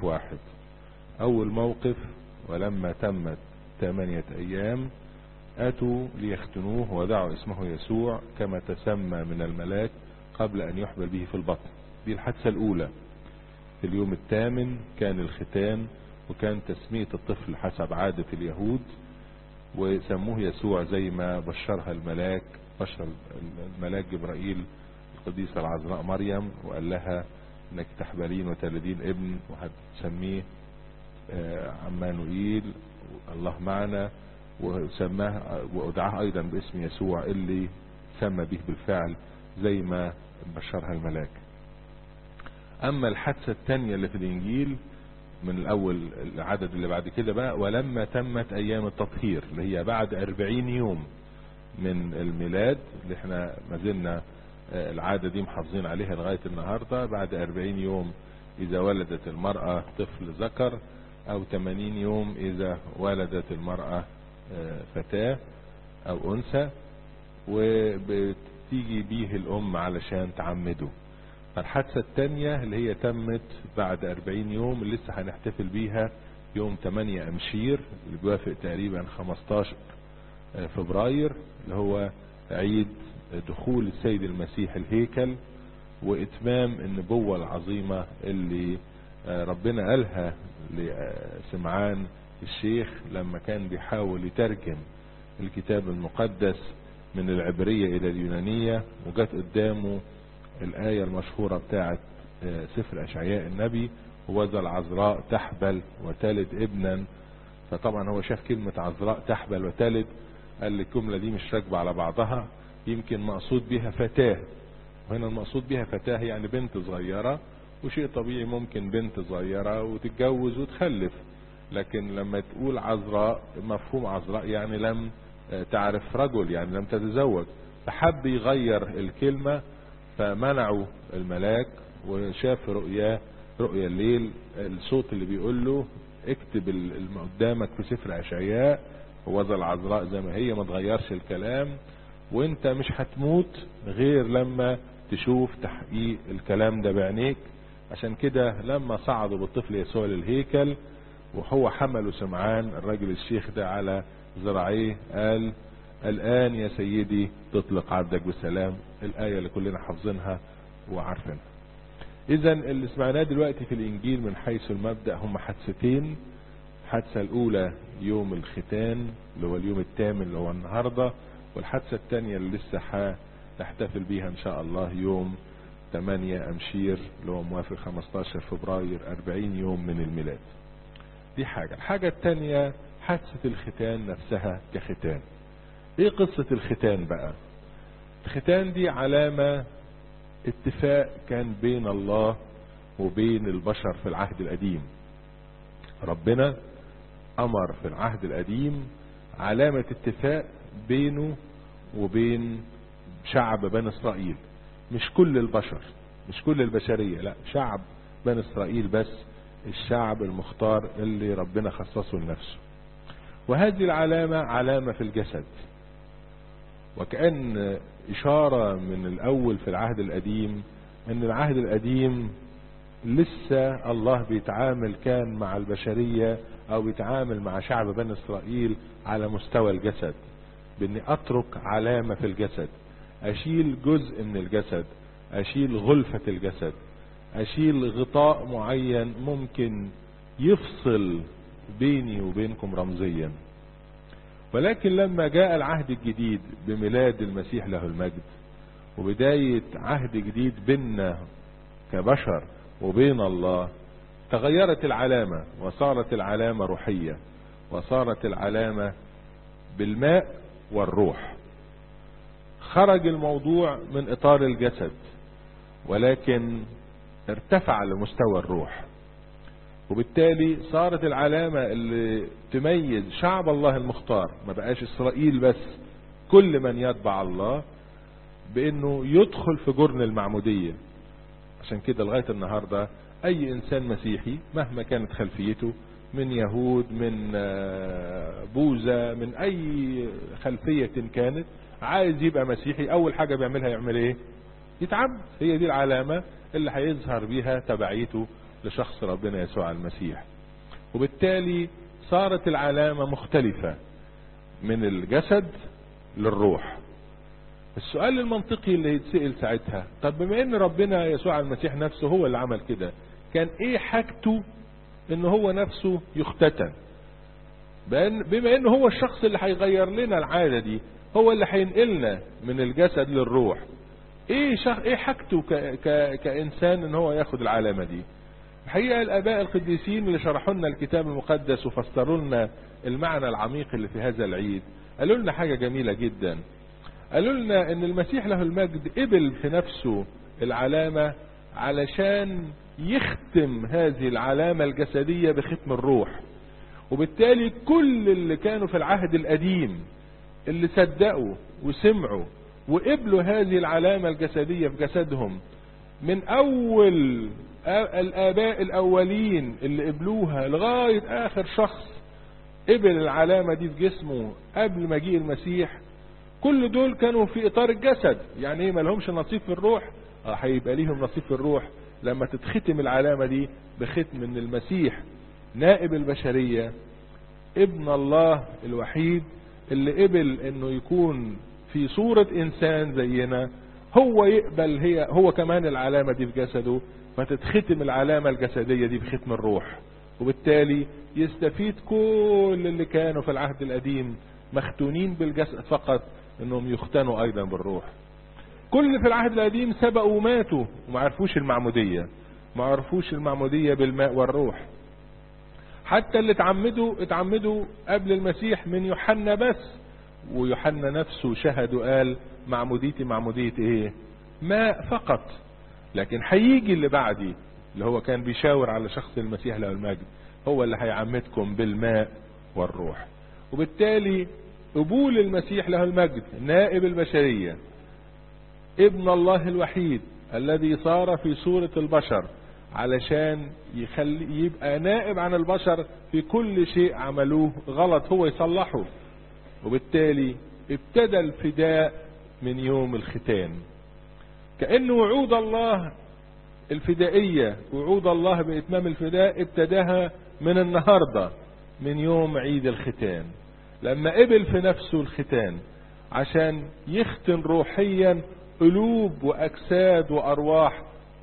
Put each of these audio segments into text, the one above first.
واحد أول موقف ولما تمت ثمانية أيام أتوا ليختنوه ودعوا اسمه يسوع كما تسمى من الملاك قبل أن يحبل به في البطن دي الحادثة الأولى في اليوم الثامن كان الختان وكان تسمية الطفل حسب عادة اليهود وسموه يسوع زي ما بشرها الملاك بشر الملاك جبرائيل القديسة العذراء مريم وقال لها انك تحبلين وتلدين ابن وهتسميه عمانوئيل الله معنا وسماه ودعاه ايضا باسم يسوع اللي سمى به بالفعل زي ما بشرها الملاك اما الحادثة الثانية اللي في الانجيل من الاول العدد اللي بعد كده بقى ولما تمت ايام التطهير اللي هي بعد اربعين يوم من الميلاد اللي احنا ما زلنا العادة دي محافظين عليها لغاية النهاردة بعد اربعين يوم اذا ولدت المرأة طفل ذكر او 80 يوم اذا ولدت المرأة فتاة او انثى وبتيجي بيه الام علشان تعمده فالحادثة التانية اللي هي تمت بعد 40 يوم اللي لسه هنحتفل بيها يوم 8 امشير اللي بيوافق تقريبا 15 فبراير اللي هو عيد دخول السيد المسيح الهيكل واتمام النبوة العظيمة اللي ربنا قالها لسمعان الشيخ لما كان بيحاول يترجم الكتاب المقدس من العبرية الى اليونانية وجت قدامه الآية المشهورة بتاعت سفر أشعياء النبي وذا العذراء تحبل وتلد ابنا فطبعا هو شاف كلمة عذراء تحبل وتلد قال الجملة دي مش راكبة على بعضها يمكن مقصود بها فتاة وهنا المقصود بها فتاة يعني بنت صغيرة وشيء طبيعي ممكن بنت صغيرة وتتجوز وتخلف لكن لما تقول عذراء مفهوم عذراء يعني لم تعرف رجل يعني لم تتزوج فحب يغير الكلمة فمنعوا الملاك وشاف رؤياه رؤيا الليل الصوت اللي بيقول له اكتب اللي قدامك في سفر اشعياء وذا العذراء زي ما هي ما تغيرش الكلام وانت مش هتموت غير لما تشوف تحقيق الكلام ده بعينيك عشان كده لما صعدوا بالطفل يسوع للهيكل وهو حمله سمعان الراجل الشيخ ده على ذراعيه قال الآن يا سيدي تطلق عبدك بالسلام الآية اللي كلنا حافظينها وعارفينها إذا اللي سمعناه دلوقتي في الإنجيل من حيث المبدأ هم حادثتين الحادثة الأولى يوم الختان اللي هو اليوم الثامن اللي هو النهاردة والحادثة الثانية اللي لسه هنحتفل بيها إن شاء الله يوم 8 أمشير اللي هو موافق 15 فبراير 40 يوم من الميلاد دي حاجة الحاجة الثانية حادثة الختان نفسها كختان ايه قصة الختان بقى الختان دي علامة اتفاق كان بين الله وبين البشر في العهد القديم ربنا امر في العهد القديم علامة اتفاق بينه وبين شعب بني اسرائيل مش كل البشر مش كل البشرية لا شعب بني اسرائيل بس الشعب المختار اللي ربنا خصصه لنفسه وهذه العلامة علامة في الجسد وكأن إشارة من الأول في العهد القديم أن العهد القديم لسه الله بيتعامل كان مع البشرية أو بيتعامل مع شعب بني إسرائيل على مستوى الجسد بأني أترك علامة في الجسد أشيل جزء من الجسد أشيل غلفة الجسد أشيل غطاء معين ممكن يفصل بيني وبينكم رمزيا ولكن لما جاء العهد الجديد بميلاد المسيح له المجد وبداية عهد جديد بيننا كبشر وبين الله تغيرت العلامة وصارت العلامة روحية وصارت العلامة بالماء والروح خرج الموضوع من اطار الجسد ولكن ارتفع لمستوى الروح وبالتالي صارت العلامة اللي تميز شعب الله المختار ما بقاش اسرائيل بس كل من يتبع الله بانه يدخل في جرن المعمودية عشان كده لغاية النهاردة اي انسان مسيحي مهما كانت خلفيته من يهود من بوذا من اي خلفية كانت عايز يبقى مسيحي اول حاجة بيعملها يعمل ايه يتعبد هي دي العلامة اللي هيظهر بيها تبعيته لشخص ربنا يسوع المسيح وبالتالي صارت العلامة مختلفة من الجسد للروح السؤال المنطقي اللي يتسأل ساعتها طب بما ان ربنا يسوع المسيح نفسه هو اللي عمل كده كان ايه حاجته ان هو نفسه يختتن بما انه هو الشخص اللي هيغير لنا العادة دي هو اللي هينقلنا من الجسد للروح ايه شخ... ايه حاجته ك... ك... كانسان ان هو ياخد العلامة دي الحقيقة الاباء القديسين اللي شرحوا لنا الكتاب المقدس وفسروا لنا المعنى العميق اللي في هذا العيد قالوا لنا حاجة جميلة جدا قالوا لنا ان المسيح له المجد قبل في نفسه العلامة علشان يختم هذه العلامة الجسدية بختم الروح وبالتالي كل اللي كانوا في العهد القديم اللي صدقوا وسمعوا وقبلوا هذه العلامة الجسدية في جسدهم من اول الاباء الاولين اللي قبلوها لغاية اخر شخص قبل العلامة دي في جسمه قبل مجيء المسيح كل دول كانوا في اطار الجسد يعني ايه ما لهمش نصيب في الروح اه هيبقى ليهم نصيب في الروح لما تتختم العلامة دي بختم من المسيح نائب البشرية ابن الله الوحيد اللي قبل انه يكون في صورة انسان زينا هو يقبل هي هو كمان العلامة دي في جسده فتتختم العلامة الجسدية دي بختم الروح وبالتالي يستفيد كل اللي كانوا في العهد القديم مختونين بالجسد فقط انهم يختنوا ايضا بالروح كل اللي في العهد القديم سبقوا وماتوا وما عرفوش المعمودية ما عرفوش المعمودية بالماء والروح حتى اللي اتعمدوا اتعمدوا قبل المسيح من يوحنا بس ويوحنا نفسه شهد وقال معموديتي معمودية ايه ماء فقط لكن هيجي اللي بعدي اللي هو كان بيشاور على شخص المسيح له المجد هو اللي هيعمدكم بالماء والروح وبالتالي قبول المسيح له المجد نائب البشرية ابن الله الوحيد الذي صار في صورة البشر علشان يخلي يبقى نائب عن البشر في كل شيء عملوه غلط هو يصلحه وبالتالي ابتدى الفداء من يوم الختان كأن وعود الله الفدائية وعود الله بإتمام الفداء ابتداها من النهاردة من يوم عيد الختان لما قبل في نفسه الختان عشان يختن روحيا قلوب واجساد وارواح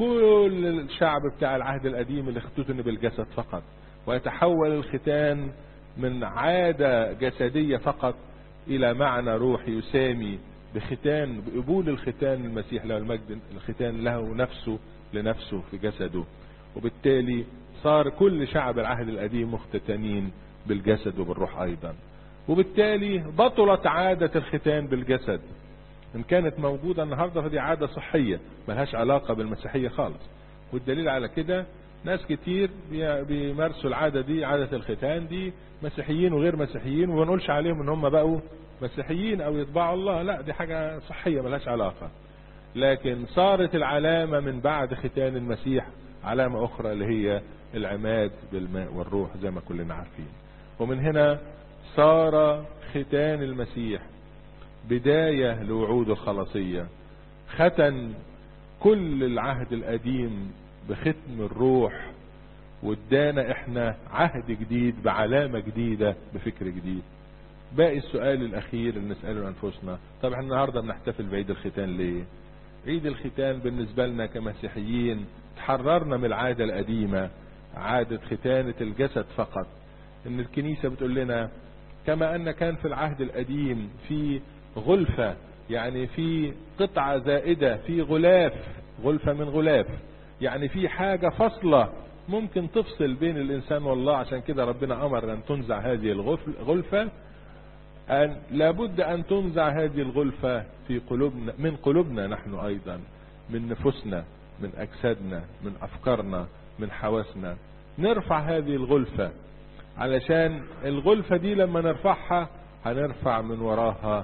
كل الشعب بتاع العهد القديم اللي اختتن بالجسد فقط ويتحول الختان من عادة جسدية فقط الى معنى روحي يسامي بختان بقبول الختان المسيح له المجد الختان له نفسه لنفسه في جسده وبالتالي صار كل شعب العهد القديم مختتنين بالجسد وبالروح ايضا وبالتالي بطلت عادة الختان بالجسد ان كانت موجودة النهاردة فدي عادة صحية ملهاش علاقة بالمسيحية خالص والدليل على كده ناس كتير بيمارسوا العادة دي عادة الختان دي مسيحيين وغير مسيحيين وما نقولش عليهم ان هم بقوا مسيحيين او يتبعوا الله لا دي حاجة صحية ملهاش علاقة لكن صارت العلامة من بعد ختان المسيح علامة اخرى اللي هي العماد بالماء والروح زي ما كلنا عارفين ومن هنا صار ختان المسيح بداية لوعود الخلاصية ختن كل العهد القديم بختم الروح وادانا احنا عهد جديد بعلامة جديدة بفكر جديد باقي السؤال الاخير اللي نسأله لانفسنا طب احنا النهاردة بنحتفل بعيد الختان ليه عيد الختان بالنسبة لنا كمسيحيين تحررنا من العادة القديمة عادة ختانة الجسد فقط ان الكنيسة بتقول لنا كما ان كان في العهد القديم في غلفة يعني في قطعة زائدة في غلاف غلفة من غلاف يعني في حاجة فصلة ممكن تفصل بين الانسان والله عشان كده ربنا امر ان تنزع هذه الغلفة أن لابد ان تنزع هذه الغلفة في قلوبنا من قلوبنا نحن ايضا من نفوسنا من اجسادنا من افكارنا من حواسنا نرفع هذه الغلفة علشان الغلفة دي لما نرفعها هنرفع من وراها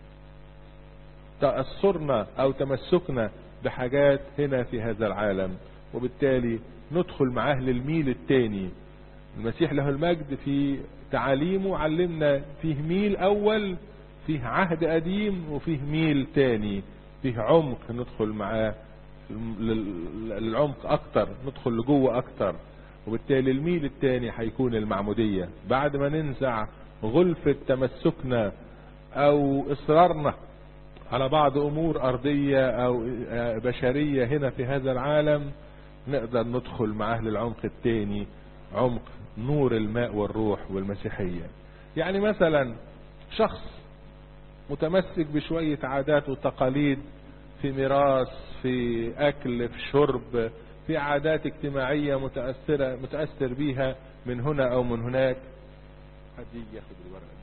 تأثرنا او تمسكنا بحاجات هنا في هذا العالم وبالتالي ندخل معاه للميل التاني المسيح له المجد في تعاليمه علمنا فيه ميل اول فيه عهد قديم وفيه ميل تاني فيه عمق ندخل معاه لل- للعمق اكتر ندخل لجوه اكتر وبالتالي الميل التاني هيكون المعمودية بعد ما ننزع غلفة تمسكنا او اصرارنا على بعض امور ارضية او آه، بشرية هنا في هذا العالم نقدر ندخل معاه للعمق التاني عمق نور الماء والروح والمسيحية يعني مثلا شخص متمسك بشوية عادات وتقاليد في ميراث في اكل في شرب في عادات اجتماعية متأثرة متأثر بيها من هنا او من هناك حد يجي ياخد الورقة دي.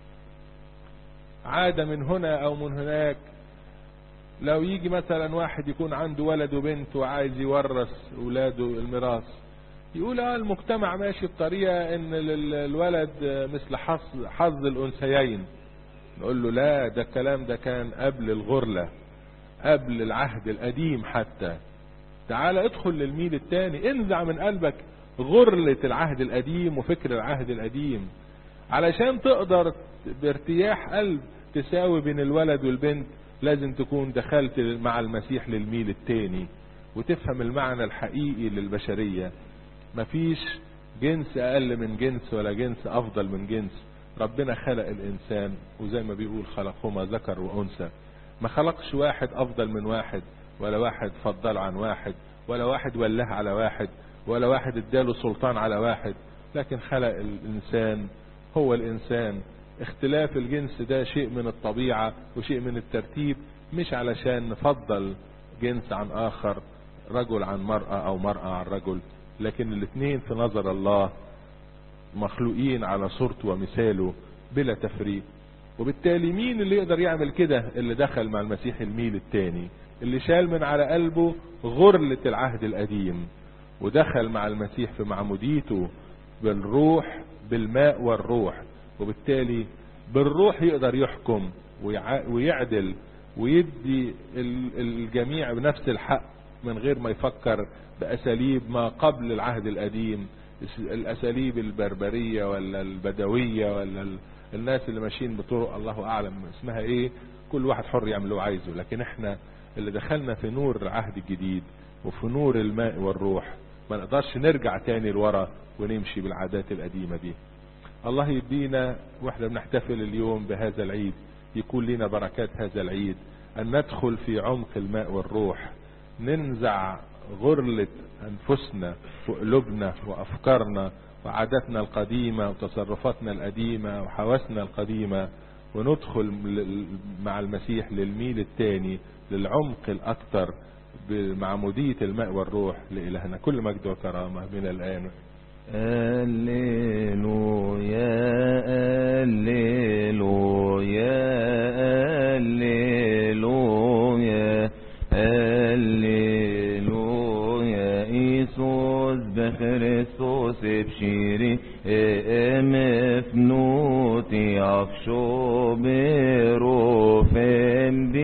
عادة من هنا او من هناك لو يجي مثلا واحد يكون عنده ولد وبنت وعايز يورث اولاده الميراث يقول اه المجتمع ماشي بطريقة ان لل- الولد مثل حظ حظ الانثيين نقول له لا ده الكلام ده كان قبل الغرلة قبل العهد القديم حتى تعال ادخل للميل التاني انزع من قلبك غرلة العهد القديم وفكر العهد القديم علشان تقدر بارتياح قلب تساوي بين الولد والبنت لازم تكون دخلت مع المسيح للميل التاني وتفهم المعنى الحقيقي للبشرية مفيش جنس اقل من جنس ولا جنس افضل من جنس ربنا خلق الانسان وزي ما بيقول خلقهما ذكر وانثى ما خلقش واحد افضل من واحد ولا واحد فضل عن واحد ولا واحد ولاه على واحد ولا واحد اداله سلطان على واحد لكن خلق الانسان هو الانسان اختلاف الجنس ده شيء من الطبيعة وشيء من الترتيب مش علشان نفضل جنس عن اخر رجل عن مرأة او مرأة عن رجل لكن الاثنين في نظر الله مخلوقين على صورته ومثاله بلا تفريق وبالتالي مين اللي يقدر يعمل كده اللي دخل مع المسيح الميل التاني اللي شال من على قلبه غرلة العهد القديم ودخل مع المسيح في معموديته بالروح بالماء والروح وبالتالي بالروح يقدر يحكم ويع- ويعدل ويدي ال- الجميع بنفس الحق من غير ما يفكر بأساليب ما قبل العهد القديم الأساليب البربرية ولا البدوية ولا ال- الناس اللي ماشيين بطرق الله أعلم اسمها إيه كل واحد حر يعمل اللي هو عايزه لكن احنا اللي دخلنا في نور العهد الجديد وفي نور الماء والروح ما نقدرش نرجع تاني لورا ونمشي بالعادات القديمة دي الله يدينا واحنا بنحتفل اليوم بهذا العيد يكون لنا بركات هذا العيد ان ندخل في عمق الماء والروح ننزع غرلة انفسنا وقلوبنا وافكارنا وعاداتنا القديمة وتصرفاتنا القديمة وحواسنا القديمة وندخل ل- مع المسيح للميل الثاني للعمق الاكثر بمعمودية الماء والروح لإلهنا كل مجد وكرامة من الآن هللويا هللويا هللويا هللويا إيسوس بخريستوس بشيري مفنوتي عفشو بروفم